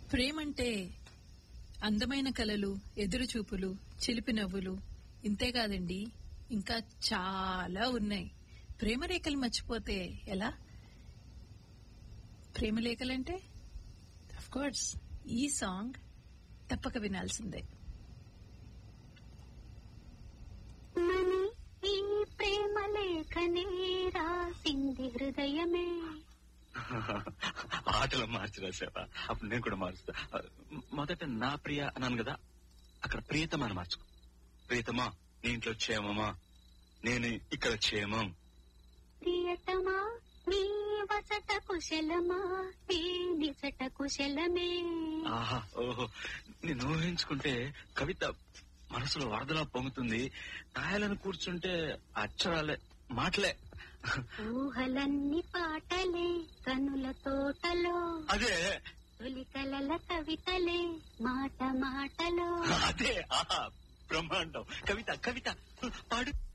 ప్రేమంటే అందమైన కలలు ఎదురు చూపులు చిలిపి నవ్వులు ఇంతే కాదండి ఇంకా చాలా ఉన్నాయి ప్రేమరేఖలు మర్చిపోతే ఎలా ప్రేమలేఖలంటే అఫ్ కోర్స్ ఈ సాంగ్ తప్పక వినాల్సిందే మని ఈ ప్రేమ లేఖనే రాసింది హృదయమే ఆటలో మార్చి రాసావా అప్పుడు నేను కూడా మారుస్తా మొదట నా ప్రియ అన్నాను కదా అక్కడ ప్రియతమా అని మార్చుకో ప్రియతమా నీ ఇంట్లో క్షేమమా నేను ఇక్కడ క్షేమం ప్రియతమా నీ వసట కుశలమా నీ నిసట కుశలమే ఆహా ఓహో నేను ఊహించుకుంటే కవిత మనసులో వరదలా పొంగుతుంది రాయాలని కూర్చుంటే అక్షరాలే మాటలే ఊహలన్నీ పాటలే కనుల తోటలో అదే తొలి కలల కవితలే మాట మాటలో అదే ఆహా బ్రహ్మాండం కవిత కవిత పాడు